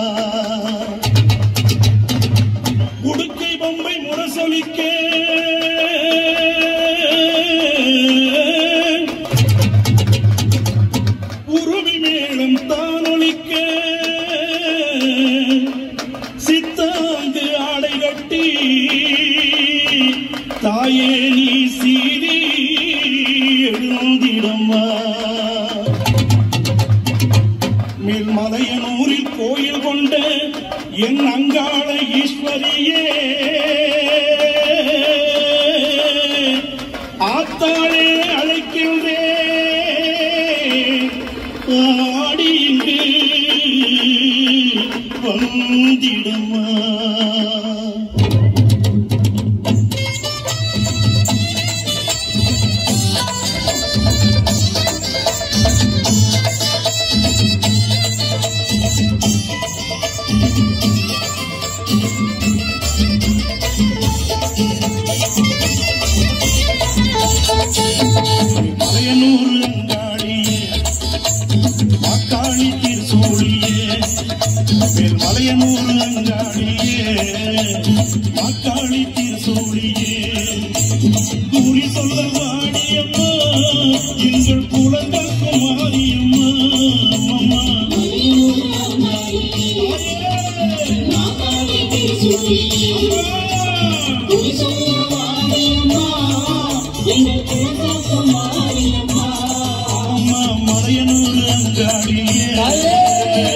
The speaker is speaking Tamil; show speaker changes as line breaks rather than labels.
உடுக்கை பொம்மை முரசொலிக்க உருவி மேளம் தானொலிக்க சித்தாந்து ஆடை கட்டி தாயே நீ சீரி எழுந்திடம்மா மேல்மலையனூரில் கோயில் கொண்ட என் அங்காள ஈஸ்வரியே ஆத்தாளே அழைக்கின்றே ஆடி இங்கு வந்திடமா மலையனூர் அங்காளியே மாக்காளி திருசூழியே மேல் மலையனூர் அங்காளியே மாக்காளி திருசூழியே கூறி சொல்ல வாடியம்மா எங்கள் குலங்கக்கும் மாரியம்மா அம்மா அம்மா மலையனூர் அங்காளியே